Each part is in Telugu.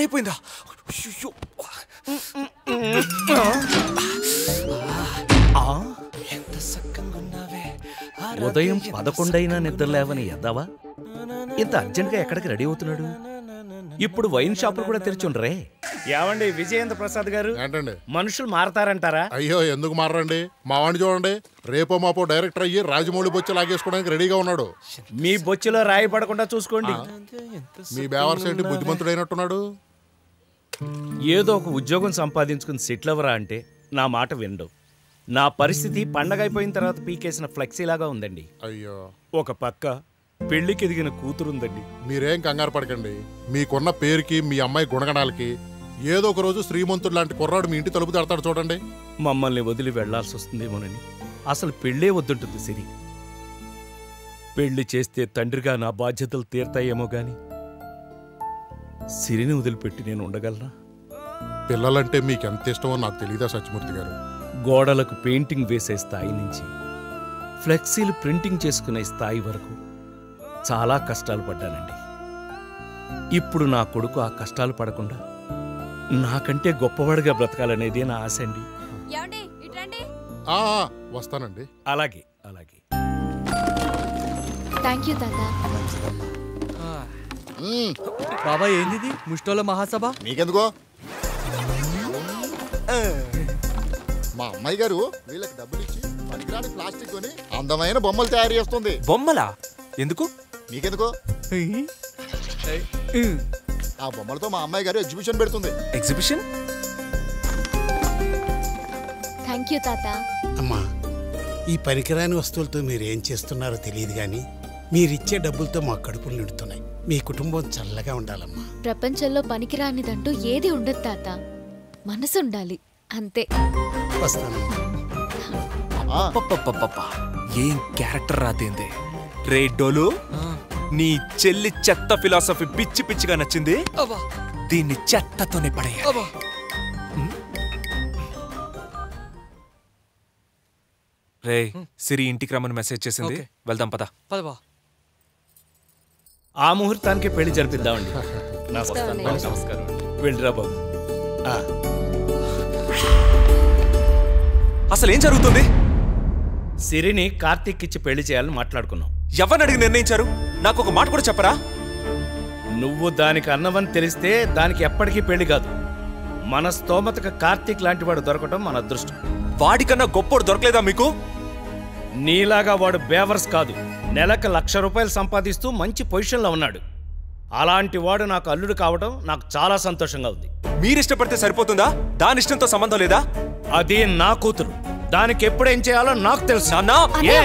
ఆరైపోయిందా అయ్యో ఎంత సక్కంగా ఉన్నావే ఉదయం పదకొండైనా నిద్ర లేవని ఎద్దావా ఇంత అర్జెంట్గా ఎక్కడికి రెడీ అవుతున్నాడు ఇప్పుడు వైన్ షాపులు కూడా తెరిచుండ్రే ఏమండి విజయేంద్ర ప్రసాద్ గారు ఏంటండి మనుషులు మారతారంటారా అయ్యో ఎందుకు మారండి మా వాడిని చూడండి రేపో మాపో డైరెక్టర్ అయ్యి రాజమౌళి బొచ్చు లాగేసుకోవడానికి రెడీగా ఉన్నాడు మీ బొచ్చులో రాయి పడకుండా చూసుకోండి మీ బేవర్స్ ఏంటి బుద్ధిమంతుడైనట్టున్నాడు ఏదో ఒక ఉద్యోగం సంపాదించుకుని సెటిల్ అవ్వరా అంటే నా మాట వినడు నా పరిస్థితి పండగ అయిపోయిన తర్వాత పీకేసిన ఫ్లెక్సీలాగా ఉందండి అయ్యో ఒక పక్క పెళ్లికి ఎదిగిన కూతురుందండి మీరేం కంగారు పడకండి మీకున్న పేరుకి మీ అమ్మాయి గుణగణాలకి ఏదో ఒక రోజు శ్రీమంతుడు లాంటి కుర్రాడు మీ ఇంటి తలుపు తడతాడు చూడండి మమ్మల్ని వదిలి వెళ్లాల్సి వస్తుందేమోనని అసలు పెళ్ళే వద్దుంటుంది సిరి పెళ్లి చేస్తే తండ్రిగా నా బాధ్యతలు తీర్తాయేమో గాని సిరిని వదిలిపెట్టి నేను ఉండగలనా పిల్లలంటే మీకు ఎంత ఇష్టమో నాకు తెలియదా సత్యమూర్తి గారు గోడలకు పెయింటింగ్ వేసే స్థాయి నుంచి ఫ్లెక్సీలు ప్రింటింగ్ చేసుకునే స్థాయి వరకు చాలా కష్టాలు పడ్డానండి ఇప్పుడు నా కొడుకు ఆ కష్టాలు పడకుండా నాకంటే గొప్పవాడిగా బ్రతకాలనేదే నా ఆశ అండి ఏమండి ఇట్రండి ఆ, ఆ, వస్తానండి అలాగే అలాగే థ్యాంక్ యూ తాత బాబా ఏంది ముష్టోల మహాసభ మీకెందుకో మా అమ్మాయి గారు వీళ్ళకి డబ్బులు ఇచ్చి పనికిరాని ప్లాస్టిక్ కొని అందమైన బొమ్మలు తయారు చేస్తుంది బొమ్మలా ఎందుకు మీకెందుకో ఆ బొమ్మలతో మా అమ్మాయి గారు ఎగ్జిబిషన్ పెడుతుంది ఎగ్జిబిషన్ థ్యాంక్ యూ తాత అమ్మా ఈ పనికిరాని వస్తువులతో మీరు ఏం చేస్తున్నారో తెలియదు కానీ మీరిచ్చే డబ్బులతో మా కడుపులు నిండుతున్నాయి మీ కుటుంబం చల్లగా ఉండాలమ్మా ప్రపంచంలో పనికిరానిదంటూ ఏది ఉండదు తాత మనసు ఉండాలి అంతే వస్తానమ్మా పప్పపప్పప. ఏం క్యారెక్టర్ రాతేంది రే డోలు నీ చెల్లి చెత్త ఫిలాసఫీ పిచ్చి పిచ్చిగా నచ్చింది దీన్ని చెత్తతోనే పడేయ రే సిరి ఇంటికి రమ్మని మెసేజ్ చేసింది ఓకే. వెళ్దాం పద పదవా ఆ ముహూర్తానికి పెళ్లి జరిపిద్దామండి వస్తామండి. నమస్కారం వెళ్ళిరా బాబు ఆ, అసలు ఏం జరుగుతుంది సిరిని కార్తీక్ ఇచ్చి పెళ్లి చేయాలని మాట్లాడుకున్నాం ఎవరిని అడిగి నిర్ణయించారు నాకు ఒక మాట కూడా చెప్పరా నువ్వు దానికి అన్నవని తెలిస్తే దానికి ఎప్పటికీ పెళ్లి కాదు మన స్తోమతకు కార్తీక్ లాంటి వాడు దొరకటం మన అదృష్టం వాడికన్నా గొప్పోడు దొరకలేదా మీకు నీలాగా వాడు బేవర్స్ కాదు నెలకు లక్ష రూపాయలు సంపాదిస్తూ మంచి పొజిషన్లో ఉన్నాడు అలాంటి వాడు నాకు అల్లుడు కావడం నాకు చాలా సంతోషంగా ఉంది మీరు ఇష్టపడితే సరిపోతుందా దాని ఇష్టంతో సంబంధం లేదా అది నా కూతురు దానికి ఎప్పుడు ఏం చేయాలో నాకు తెలుసు నాన్నా ఏ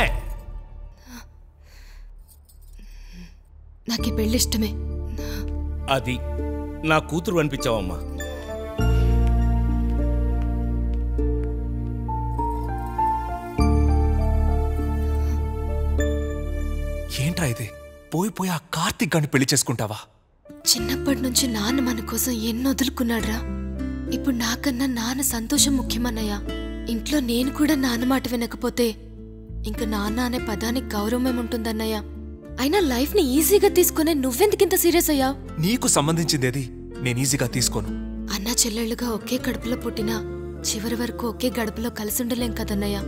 నాకు ఈ పెళ్లి ఇష్టమే అది నా కూతురు అనిపించావమ్మా ఏంట్రా ఇది పోయి పోయి ఆ కార్తిక్ గాని పెళ్లి చేసుకుంటావా చిన్నప్పటి నుంచి నాన్న మన కోసం ఎన్నో వదులుకున్నాడ్రా ఇప్పుడు నాకన్నా నాన్న సంతోషం ముఖ్యమన్నయ్యా ఇంట్లో నేను కూడా నాన్న మాట వినకపోతే ఇంక నాన్న అనే పదానికి గౌరవం ఏముంటుందన్నయ్య అయినా లైఫ్ ని ఈజీగా తీసుకునే నువ్వెందుకింత సీరియస్ అయ్యా నీకు సంబంధించింది ఏది నేను ఈజీగా తీసుకోను అన్నా చెల్లెళ్ళుగా ఒకే కడుపులో పుట్టినా చివరి వరకు ఒకే గడుపులో కలిసి ఉండలేం కదన్నయ్య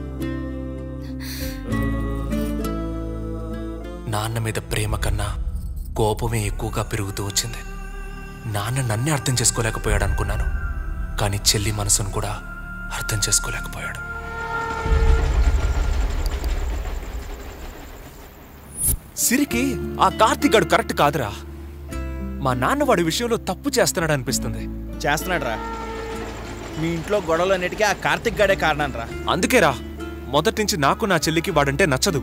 నాన్న మీద ప్రేమ కన్నా కోపమే ఎక్కువగా పెరుగుతూ వచ్చింది నాన్న నన్నే అర్థం చేసుకోలేకపోయాడు అనుకున్నాను కానీ చెల్లి మనసును కూడా అర్థం చేసుకోలేకపోయాడు సిరికి ఆ కార్తీక్ గాడు కరెక్ట్ కాదురా మా నాన్న వాడి విషయంలో తప్పు చేస్తున్నాడు అనిపిస్తుంది చేస్తున్నాడు రా మీ ఇంట్లో గొడవలన్నిటికీ ఆ కార్తిక్ గాడే కారణం రా అందుకేరా మొదటి నుంచి నాకు నా చెల్లికి వాడంటే నచ్చదు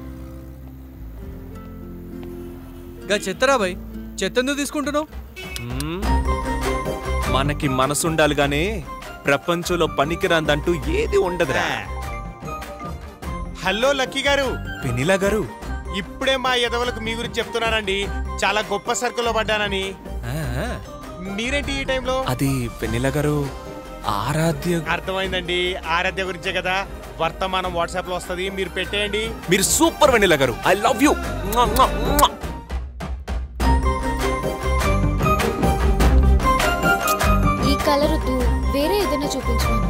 గా చెత్తరా బాయ్ చెత్త ఎందుకు తీసుకుంటున్నావు మ్మ్. మనకి మనసుండాలి గానీ ప్రపంచంలో పనికిరాందంటూ ఏది ఉండదురా హలో లక్కీ గారు వెనిలా గారు ఇప్పుడే మా ఎదవలకు మీ గురించి చెప్తున్నానండి చాలా గొప్ప సర్కిల్లో పడ్డానని ఆ, మీరేంటి ఈ టైంలో అది వెనిలా గారు ఆరాధ్య అర్థమైందండి ఆరాధ్య గురించే కదా వర్తమానం వాట్సాప్ లో వస్తుంది మీరు పెట్టేయండి మీరు సూపర్ వెనిలా గారు ఐ లవ్ యూ వేరే ఏదైనా చూపించమను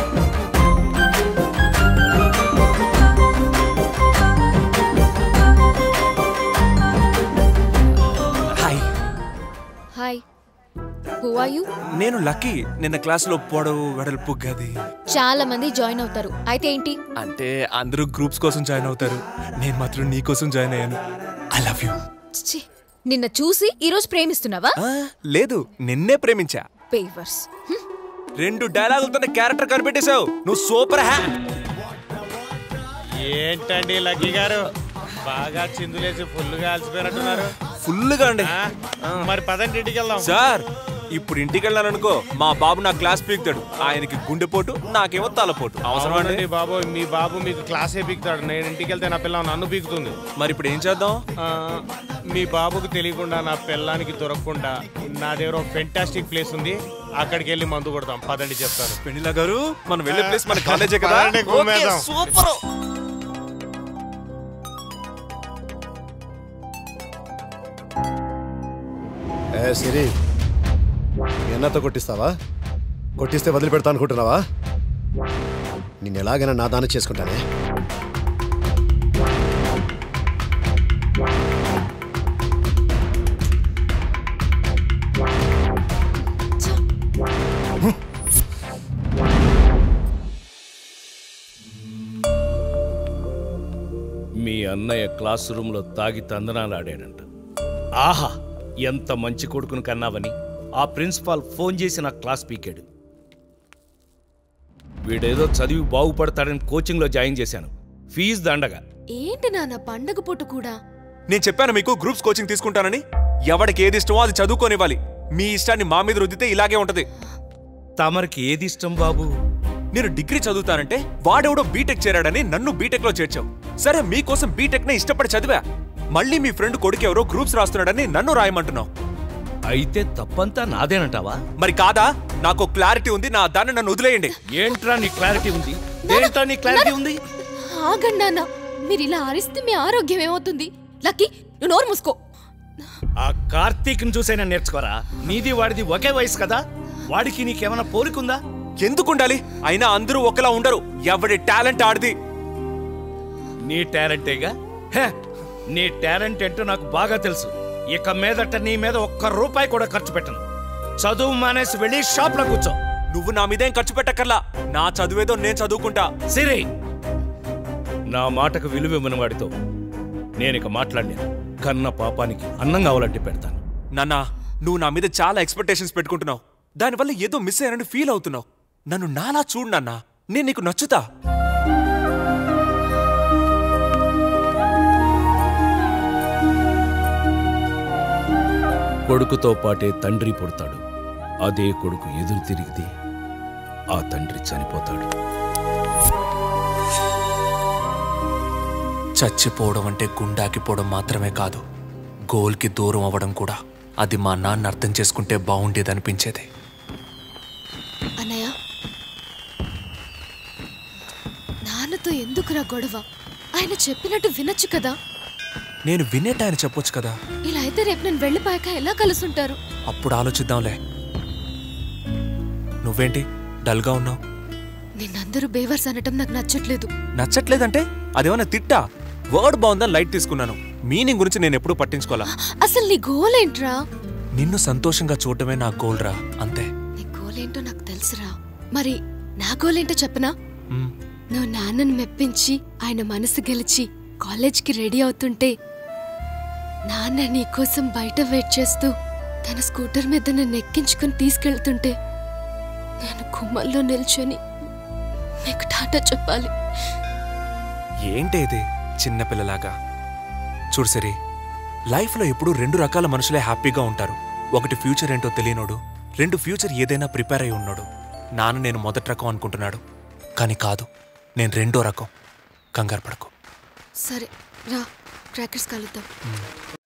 hi hi who are you నేను లక్కీ నిన్న క్లాస్లో పొడవు వెడల్పు గది చాలా మంది జాయిన్ అవుతారు అయితే ఏంటి అంటే అందరూ గ్రూప్స్ కోసం జాయిన్ అవుతారు నేను మాత్రం నీ కోసం జాయిన్ అయ్యాను ఐ లవ్ యూ ఛీ, నిన్న చూసి ఈరోజు ప్రేమిస్తున్నావా లేదు నిన్నే ప్రేమించా పేవర్స్ రెండు డైలాగులతోనే క్యారెక్టర్ కనిపెట్టేశావు నువ్వు సూపర్ హ్యా ఏంటండి లక్కీ గారు బాగా చిందులేసి ఫుల్గా అలసిపోయినట్టున్నారు ఫుల్గా అండి ఆ? మరి పదండి ఇంటికి వెళ్దాం సార్ ఇప్పుడు ఇంటికి వెళ్ళాను అనుకో మా బాబు నా క్లాస్ పీకుతాడు ఆయనకి గుండెపోటు నాకేమో తలపోటు అవసరం అండి అవునండి బాబు మీ బాబు మీకు క్లాసే పీకుతాడు నేను ఇంటికి వెళ్తే నా పిల్ల నన్ను పీకుతుంది మరి ఇప్పుడు ఏం చేద్దాం ఆ, మీ బాబుకు తెలియకుండా నా పిల్లానికి దొరకకుండా నా దగ్గర ఒక ఫెంటాస్టిక్ ప్లేస్ ఉంది అక్కడికి వెళ్ళి మందు కొడతాం పదండి చెప్తాను పెళ్లిలా గారు మనం వెళ్ళే ప్లేస్ మన కాలేజే కదా పదండి, గుమ్మేద్దాం. సూపర్ ఏ సిరి ఎన్నతో కొట్టిస్తావా కొట్టిస్తే వదిలిపెడతా అనుకుంటున్నావా నిన్ను ఎలాగైనా నా దాని చేసుకుంటానే మీ అన్నయ్య క్లాస్ రూమ్లో తాగి తందనాలు ఆడాడంట ఆహా ఎంత మంచి కొడుకును కన్నావని ఆ ప్రిన్సిపాల్ ఫోన్ చేసి నా క్లాస్ పీకాడు వీడేదో చదివి బాగుపడతాడని కోచింగ్లో జాయిన్ చేశాను ఫీజు దండగా ఏంటి నాన్న పండగ పూట కూడా నేను చెప్పాను మీకు గ్రూప్స్ కోచింగ్ తీసుకుంటానని ఎవరికి ఏది ఇష్టమో అది చదువుకోనివ్వాలి మీ ఇష్టాన్ని మా మీద రుద్దితే ఇలాగే ఉంటది తమరికి ఏది ఇష్టం బాబు నేను డిగ్రీ చదువుతానంటే వాడెవడో బీటెక్ చేరాడని నన్ను బీటెక్ లో చేర్చావు సరే మీకోసం బీటెక్ నే ఇష్టపడి చదివా మళ్ళీ మీ ఫ్రెండ్ కొడుకు ఎవరో గ్రూప్స్ రాస్తున్నాడని నన్ను రాయమంటున్నావు అయితే తప్పంతా నాదేనంటావా మరి కాదా నాకు క్లారిటీ ఉంది నా దాన్ని నన్ను వదిలేయండి ఏంట్రా నీ క్లారిటీ ఉంది ఏంట్రా నీ క్లారిటీ ఉంది ఆగండి నాన్న మీరు ఇలా ఆరిస్తే మీ ఆరోగ్యం ఏమవుతుంది లక్కీ నువ్వు నోరు మూసుకో ఆ కార్తీక్ని చూసైనా నేర్చుకోరా నీది వాడిది ఒకే వయసు కదా వాడికి నీకేమైనా పోలికుందా ఎందుకుండాలి అయినా అందరూ ఒకలా ఉండరు ఎవడి టాలెంట్ ఆడిది నీ టాలెంటేగా హే, నీ టాలెంట్ ఏంటో నాకు బాగా తెలుసు ఇక మీదట నీ మీద ఒక్క రూపాయి కూడా ఖర్చు పెట్టను చదువు మానేసి వెళ్ళి షాప్లో కూర్చో నువ్వు నా మీదేం ఖర్చు పెట్టక్కర్లా నా చదువేదో నేను చదువుకుంటా సిరి నా మాటకు విలువ ఇవ్వని వాడితో నేను ఇక మాట్లాడలేను కన్న పాపానికి అన్నం కావాలంటే పెడతాను నాన్నా నువ్వు నా మీద చాలా ఎక్స్పెక్టేషన్స్ పెట్టుకుంటున్నావు దానివల్ల ఏదో మిస్ అయ్యానని ఫీల్ అవుతున్నావు నన్ను నాలా చూడు నాన్నా నేను నీకు నచ్చుతా కొడుకుతో పాటే తండ్రి పుడతాడు అదే కొడుకు ఎదురు తిరిగితే ఆ తండ్రి చనిపోతాడు చచ్చిపోవడం అంటే గుండాకిపోవడం మాత్రమే కాదు గోల్కి దూరం అవ్వడం కూడా అది మా నాన్న అర్థం చేసుకుంటే బాగుండేదనిపించేది అన్నయ్య నాన్నతో ఎందుకురా గొడవ ఆయన చెప్పినట్టు వినొచ్చు కదా నేను వినేట ఆయన చెప్పొచ్చు కదా ఇలా అయితే రేపు నేను వెళ్ళిపోయాక ఎలా కలుసుంటారు అప్పుడు ఆలోచిద్దాంలే నువ్వేంటి డల్గా ఉన్నావు నిన్నందరూ బేవర్స్ అనటం నాకు నచ్చట్లేదు నచ్చట్లేదంటే అదేమన్నా తిట్టా వర్డ్ బాగుందని లైట్ తీసుకున్నాను మీనింగ్ గురించి నేను ఎప్పుడూ పట్టించుకోవాలా అసలు నీ గోల్ ఏంట్రా నిన్ను సంతోషంగా చూడటమే నా గోల్ రా అంతే నీ గోల్ ఏంటో నాకు తెలుసురా మరి నా గోల్ ఏంటో చెప్పనా మ్, నువ్వు నాన్నని మెప్పించి ఆయన మనసు గెలిచి కాలేజ్కి రెడీ అవుతుంటే నాన్న నీకోసం బయట వెయిట్ చేస్తూ తన స్కూటర్ మీద నన్ను ఎక్కించుకుని తీసుకెళ్తుంటే నేను గుమ్మల్లో నిల్చొని నీకు టాటా చెప్పాలి ఏంటి ఇది చిన్నపిల్లలాగా చూడు సరి లైఫ్లో ఎప్పుడూ రెండు రకాల మనుషులే హ్యాపీగా ఉంటారు ఒకటి ఫ్యూచర్ ఏంటో తెలియనోడు రెండు ఫ్యూచర్ ఏదైనా ప్రిపేర్ అయి ఉన్నాడు నాన్న నేను మొదటి రకం అనుకుంటున్నాడు కానీ కాదు నేను రెండో రకం కంగారు పడకు సరే రా క్రాకర్స్ కలుద్దాం